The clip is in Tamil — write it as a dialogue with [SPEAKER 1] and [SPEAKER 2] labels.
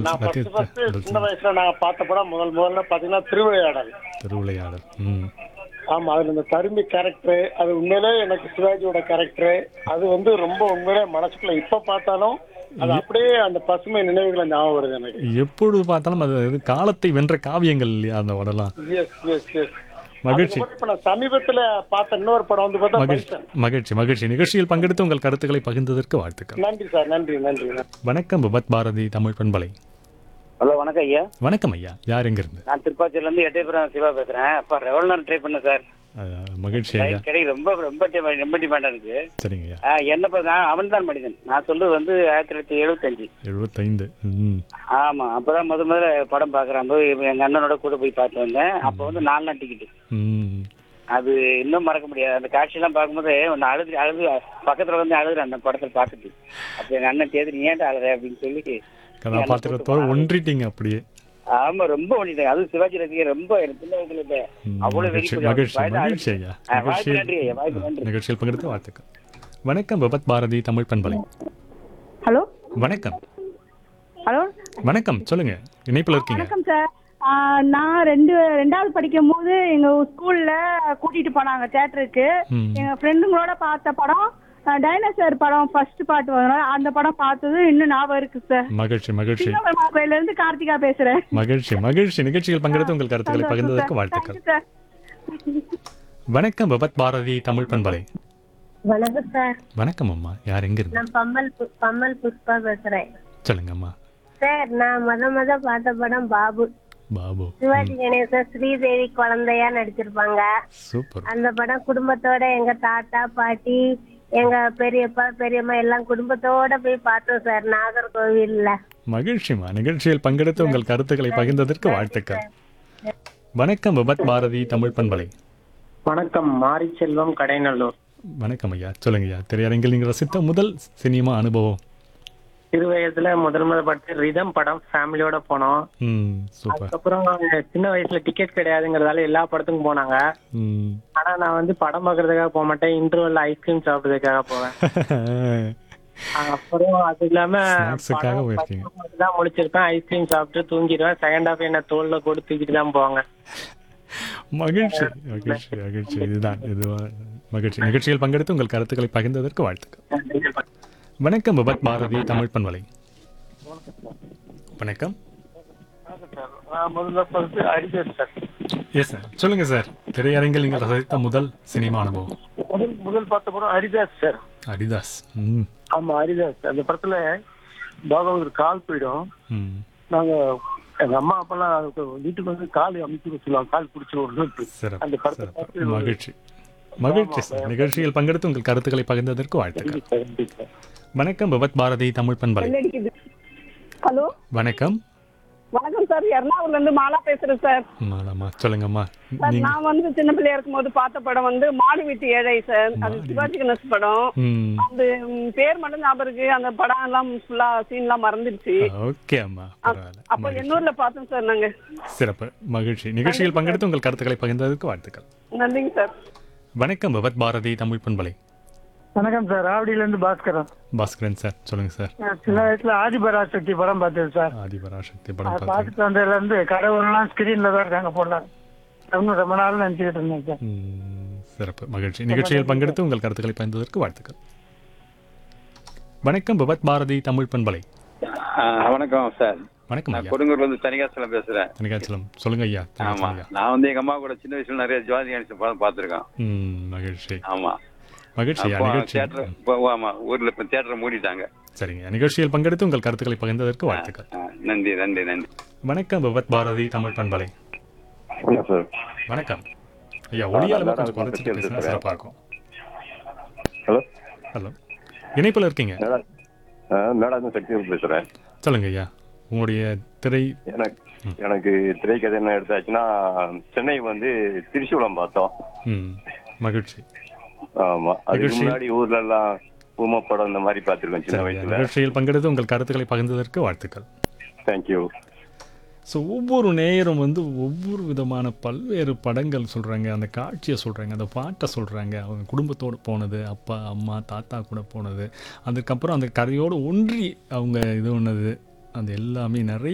[SPEAKER 1] நான் ஃபர்ஸ்ட்
[SPEAKER 2] சத்தியத்தை
[SPEAKER 1] ஃபர்ஸ்ட்
[SPEAKER 2] முதல்
[SPEAKER 1] சின்ன வயசுல நான் பார்த்த படம் முதல் முதல்ல பாத்தீங்கன்னா திருவிளையாடல்
[SPEAKER 2] திருவிளையாடல் ம்
[SPEAKER 1] ஆமா அதுல இந்த தருமி கேரக்டர் அது உண்மையிலே எனக்கு சிவாஜியோட கேரக்டர் அது வந்து ரொம்ப உண்மையிலே மனசுக்குள்ள இப்ப பார்த்தாலும் அது அப்படியே அந்த பசுமை நினைவுகளை ஞாபகம் வருது எனக்கு
[SPEAKER 2] எப்பொழுது பார்த்தாலும் அது இது காலத்தை வென்ற காவியங்கள் இல்லையா அந்த படம்லாம்
[SPEAKER 1] எஸ் எஸ் எஸ்
[SPEAKER 2] மகிழ்ச்சி
[SPEAKER 1] இப்ப நான் சமீபத்துல பார்த்த இன்னொரு படம் வந்து பார்த்தா
[SPEAKER 2] மகிழ்ச்சி
[SPEAKER 1] பைசன்
[SPEAKER 2] மகிழ்ச்சி மகிழ்ச்சி நிகழ்ச்சியில் பங்கெடுத்து உங்கள் கருத்துக்களை பகிர்ந்ததற்கு வாழ்த்துக்கள்
[SPEAKER 1] நன்றி சார் நன்றி நன்றி
[SPEAKER 2] வணக்கம் விபத் பாரதி தமிழ் பண்பலை
[SPEAKER 3] ஹலோ வணக்கம் ஐயா
[SPEAKER 2] வணக்கம் ஐயா யார் எங்கிருந்து
[SPEAKER 3] நான் திருப்பாச்சூர்ல இருந்து எட்டயபுரம் சிவா பேசுறேன் அப்ப ரெவல்னர் ட்ரை பண்ண சார்
[SPEAKER 2] அஹ், மகிழ்ச்சி ஐயா
[SPEAKER 3] கிடைக்கு ரொம்ப ரொம்ப demand- ரொம்ப டிமாண்டா இருக்கு
[SPEAKER 2] சரிங்க ஐயா
[SPEAKER 3] ஆ, என்ன பண்ண அவன் தான் மனிதன் நான் சொல்றது வந்து ஆயிரத்தி தொள்ளாயிரத்தி எழுபத்தஞ்சு
[SPEAKER 2] எழுபத்தைந்து ம்
[SPEAKER 3] ஆமா அப்பதான் முத முதல்ல படம் பாக்குறேன் போது எங்க அண்ணனோட கூட போய் பார்த்து வந்தேன் அப்ப வந்து நாலு நாள் டிக்கெட்
[SPEAKER 2] ம்
[SPEAKER 3] அது இன்னும் மறக்க முடியாது அந்த காட்சியெல்லாம் பார்க்கும்போது ஒன்று அழுது அழுது பக்கத்துல வந்து அழுதுறேன் அந்த படத்தை பார்த்துட்டு அப்ப எங்க அண்ணன் தேதி நீ ஏன்டா அழுற அப்படின்னு சொல்லி
[SPEAKER 2] கதாபாத்திரத்தோட ஒன்றிட்டீங்க அப்படியே
[SPEAKER 3] ஆமா ரொம்ப பண்ணிட்டேன் அது சிவாஜி ரசிகர் ரொம்ப எனக்கு சின்ன வயசுல இல்ல
[SPEAKER 2] ம்,
[SPEAKER 3] அவ்வளவு
[SPEAKER 2] மகிழ்ச்சி
[SPEAKER 3] வெறி
[SPEAKER 2] மகிழ்ச்சி
[SPEAKER 3] வயது
[SPEAKER 2] மகிழ்ச்சி ஐயா
[SPEAKER 3] ஆ, வாய்ப்பு
[SPEAKER 2] நிகழ்ச்சியில்
[SPEAKER 3] நன்றி ஐயா, வாய்ப்பு நன்றி
[SPEAKER 2] நிகழ்ச்சியில் பங்கெடுத்து வாழ்த்துக்கள் வணக்கம் விபத் பாரதி தமிழ் பண்பலை
[SPEAKER 4] ஹலோ
[SPEAKER 2] வணக்கம்
[SPEAKER 4] ஹலோ
[SPEAKER 2] வணக்கம் சொல்லுங்க இணைப்புல இருக்கீங்க
[SPEAKER 4] வணக்கம் சார் ஆ, நான் ரெண்டு ரெண்டாவது படிக்கும் போது எங்க ஸ்கூல்ல கூட்டிட்டு போனாங்க தியேட்டருக்கு
[SPEAKER 2] ம்.
[SPEAKER 4] எங்க ஃப்ரெண்டுங்களோட பார்த்த படம் டைனோசர் படம் ஃபர்ஸ்ட் பாட்டு வரும் அந்த படம் பார்த்தது இன்னும் ஞாபகம் இருக்கு சார்
[SPEAKER 2] மகிழ்ச்சி மகிழ்ச்சி
[SPEAKER 4] சிங்கப்பெருமா கோயில்ல இருந்து கார்த்திகா பேசுறேன்
[SPEAKER 2] மகிழ்ச்சி மகிழ்ச்சி நிகழ்ச்சியில் பங்கெடுத்து உங்கள் கருத்துக்களை
[SPEAKER 4] சந்தோஷம்
[SPEAKER 2] பகிர்ந்ததற்கு
[SPEAKER 4] சார்.
[SPEAKER 2] வாழ்த்துக்கள்
[SPEAKER 4] Thank you சார்
[SPEAKER 2] வணக்கம் விபத் பாரதி தமிழ் பண்பலை
[SPEAKER 5] வணக்கம் சார்
[SPEAKER 2] வணக்கம் அம்மா யார் எங்க இருந்து
[SPEAKER 5] நான் பம்மல் பு- பம்மல் புஷ்பா பேசுறேன்
[SPEAKER 2] சொல்லுங்க அம்மா
[SPEAKER 5] சார் நான் முத முத பார்த்த படம் பாபு
[SPEAKER 2] பாபு
[SPEAKER 5] சிவாஜி கணேசன் ஸ்ரீதேவி குழந்தையா நடிச்சிருப்பாங்க
[SPEAKER 2] சூப்பர்
[SPEAKER 5] அந்த படம் குடும்பத்தோட எங்க தாத்தா பாட்டி எங்க பெரியப்பா பெரியம்மா எல்லாம் குடும்பத்தோட போய் பார்த்தோம் சார் நாகர்கோவில்ல
[SPEAKER 2] மகிழ்ச்சிமா நிகழ்ச்சியில் பங்கெடுத்து உங்கள் கருத்துக்களை பகிர்ந்ததற்கு வாழ்த்துக்கள் வணக்கம் விபத் பாரதி தமிழ் பண்பலை
[SPEAKER 6] வணக்கம் மாரிச்செல்வம் கடைநல்லூர்
[SPEAKER 2] வணக்கம் ஐயா சொல்லுங்க ஐயா திரையரங்கில் நீங்கள் ரசித்த முதல் சினிமா அனுபவம்
[SPEAKER 6] சிறு வயசுல முதல் முதல் பார்த்து ரிதம் படம் ஃபேமிலியோட போனோம்
[SPEAKER 2] ம் சூப்பர்
[SPEAKER 6] அதுக்கப்புறம் சின்ன வயசுல டிக்கெட் கிடையாதுங்கிறதால எல்லா படத்துக்கும் போனாங்க
[SPEAKER 2] ம்
[SPEAKER 6] ஆனா நான் வந்து படம் பார்க்கறதுக்காக போக மாட்டேன் இன்டர்வல்ல ஐஸ்கிரீம் சாப்பிடுறதுக்காக போவேன் அப்புறம் அது இல்லாம
[SPEAKER 2] ஸ்நாக்ஸுக்காக
[SPEAKER 6] படம்
[SPEAKER 2] போயிருக்கீங்க
[SPEAKER 6] பத்து மணிக்கு தான் முடிச்சிருப்பேன் ஐஸ்கிரீம் சாப்பிட்டு தூங்கிடுவேன் செகண்ட் ஹாஃப் என்ன தோல்ல போட்டு தூக்கிட்டு தான் போவாங்க
[SPEAKER 2] மகிழ்ச்சி மகிழ்ச்சி மகிழ்ச்சி இதுதான் இதுதான் மகிழ்ச்சி நிகழ்ச்சியில் பங்கெடுத்து உங்கள் கருத்துக்களை பகிர்ந்ததற்கு வாழ்த்துக்கள் வணக்கம் விபத் பாரதி தமிழ் பண்பலை வணக்கம்
[SPEAKER 1] நான் முதல்ல first Arijit sir
[SPEAKER 2] yes sir சொல்லுங்க சார் திரையரங்கில் நீங்கள் ரசித்த முதல் சினிமா அனுபவம்
[SPEAKER 1] முதல் முதல் பார்த்த படம் ஹரிதாஸ் சார்
[SPEAKER 2] அரிதாஸ் ம்
[SPEAKER 1] ஆமா ஹரிதாஸ் அந்த படத்துல பாகவதர் கால் போயிடும்
[SPEAKER 2] ம்
[SPEAKER 1] நாங்க எங்க அம்மா அப்பெல்லாம் அதுக்கு வீட்டுக்கு வந்து கால் அமைச்சு சொல்லுவாங்க கால் பிடிச்சி ஒரு
[SPEAKER 2] சிறப்பு
[SPEAKER 1] அந்த படத்தை
[SPEAKER 2] சிறப்பு
[SPEAKER 1] பார்த்து
[SPEAKER 2] மகிழ்ச்சி மகிழ்ச்சி சார் நிகழ்ச்சியில் பங்கெடுத்து உங்கள் கருத்துக்களை பகிர்ந்ததற்கு வாழ்த்துக்கள்
[SPEAKER 1] நன்றி சார்
[SPEAKER 2] வணக்கம் விபத் பாரதி தமிழ் பண்பலை
[SPEAKER 4] ஹலோ
[SPEAKER 2] வணக்கம்
[SPEAKER 4] வணக்கம் சார் எர்ணாகுளம்ல இருந்து மாலா பேசுறேன் சார்
[SPEAKER 2] மாலாமா சொல்லுங்கம்மா
[SPEAKER 4] சார்
[SPEAKER 2] நீங்க
[SPEAKER 4] நான் வந்து சின்ன பிள்ளையா இருக்கும்போது பார்த்த படம் வந்து மாடு வீட்டு ஏழை சார் அது சிவாஜி கணேசன் படம்
[SPEAKER 2] ம்
[SPEAKER 4] அந்த ம், பேர் மட்டும் ஞாபகம் இருக்கு அந்த படம் எல்லாம் ஃபுல்லா சீன்லாம் மறந்துடுச்சு
[SPEAKER 2] ஓகே அம்மா பரவாயில்ல
[SPEAKER 4] அப்போ
[SPEAKER 2] மகிழ்ச்சி.
[SPEAKER 4] எண்ணூர்ல பார்த்தோம் சார் நாங்க
[SPEAKER 2] சிறப்பு மகிழ்ச்சி நிகழ்ச்சியில் பங்கெடுத்து உங்கள் கருத்துக்களை பகிர்ந்ததற்கு வாழ்த்துக்கள்
[SPEAKER 4] நன்றிங்க சார்
[SPEAKER 2] வணக்கம் விபத் பாரதி தமிழ் பண்பலை
[SPEAKER 6] வணக்கம் சார் ஆவடியில இருந்து பாஸ்கரன்
[SPEAKER 2] பாஸ்கரன் சார் சொல்லுங்க சார்
[SPEAKER 6] நான் சின்ன வயசுல ஆதிபராசக்தி படம் பார்த்தேன் சார்
[SPEAKER 2] ஆதிபராசக்தி படம்
[SPEAKER 6] அதை
[SPEAKER 2] பார்த்தீங்க
[SPEAKER 6] பார்த்துட்டு வந்ததுல இருந்து கடவுள்லாம் ஸ்கிரீன்ல தான் இருக்காங்க போடலாம் இன்னும் ரொம்ப நாள் நினைச்சுக்கிட்டு இருந்தேன் சார்
[SPEAKER 2] ம், சிறப்பு மகிழ்ச்சி நிகழ்ச்சியில் பங்கெடுத்து உங்கள் கருத்துக்களை பகிர்ந்ததற்கு வாழ்த்துக்கள் வணக்கம் விபத் பாரதி தமிழ் பண்பலை
[SPEAKER 7] ஆ, வணக்கம் சார்
[SPEAKER 2] வணக்கம்
[SPEAKER 7] நான்
[SPEAKER 2] ஐயா
[SPEAKER 7] கொடுங்கூர்ல இருந்து தனிகாசலம் பேசுறேன்
[SPEAKER 2] தனிகாச்சலம் சொல்லுங்க ஐயா
[SPEAKER 7] ஆமா
[SPEAKER 2] தனிகாச்சலம் ஐயா
[SPEAKER 7] நான் வந்து எங்க அம்மா கூட சின்ன வயசுல நிறைய ஜோதி கணேசன் படம் பார்த்திருக்கேன்
[SPEAKER 2] ம் மகிழ்ச்சி
[SPEAKER 7] ஆமா
[SPEAKER 2] மகிழ்ச்சி ஐயா
[SPEAKER 7] அப்போ
[SPEAKER 2] நிகழ்ச்சி
[SPEAKER 7] தியேட்டர் இப்போ ஆமா ஊர்ல இப்ப தியேட்டரை மூடிட்டாங்க
[SPEAKER 2] சரிங்க நிகழ்ச்சியில் பங்கெடுத்து உங்கள் கருத்துக்களை பகிர்ந்ததற்கு வாழ்த்துக்கள்
[SPEAKER 7] ஆ, நன்றி நன்றி நன்றி
[SPEAKER 2] வணக்கம் விபத் பாரதி தமிழ் பண்பலை
[SPEAKER 8] சார்
[SPEAKER 2] வணக்கம் ஐயா ஒளியால கொஞ்சம் குறைச்சிட்டு பேசினா சிறப்பாக இருக்கும்
[SPEAKER 8] ஹலோ
[SPEAKER 2] ஹலோ இணைப்பில் இருக்கீங்க
[SPEAKER 8] மேடம் சக்தி பேசுறேன்
[SPEAKER 2] சொல்லுங்க ஐயா உங்களுடைய திரை
[SPEAKER 8] எனக்கு எனக்கு திரைக்கதை என்ன எடுத்தாச்சுன்னா சென்னை வந்து திரிசூலம் பார்த்தோம்
[SPEAKER 2] ம் மகிழ்ச்சி
[SPEAKER 8] ஆமா அதுக்கு
[SPEAKER 2] நிகழ்ச்சி.
[SPEAKER 8] முன்னாடி ஊர்ல எல்லாம் ஊம படம் இந்த மாதிரி பார்த்திருக்கேன் சின்ன
[SPEAKER 2] சரிங்க
[SPEAKER 8] வயசுல
[SPEAKER 2] நிகழ்ச்சியில் பங்கெடுத்து உங்கள் கருத்துக்களை பகிர்ந்ததற்கு வாழ்த்துக்கள்
[SPEAKER 8] தேங்க்யூ
[SPEAKER 2] ஸோ ஒவ்வொரு நேயரும் வந்து ஒவ்வொரு விதமான பல்வேறு படங்கள் சொல்கிறாங்க அந்த காட்சியை சொல்கிறாங்க அந்த பாட்டை சொல்கிறாங்க அவங்க குடும்பத்தோடு போனது அப்பா அம்மா தாத்தா கூட போனது அதுக்கப்புறம் அந்த கதையோடு ஒன்றி அவங்க இது பண்ணது அது எல்லாமே நிறைய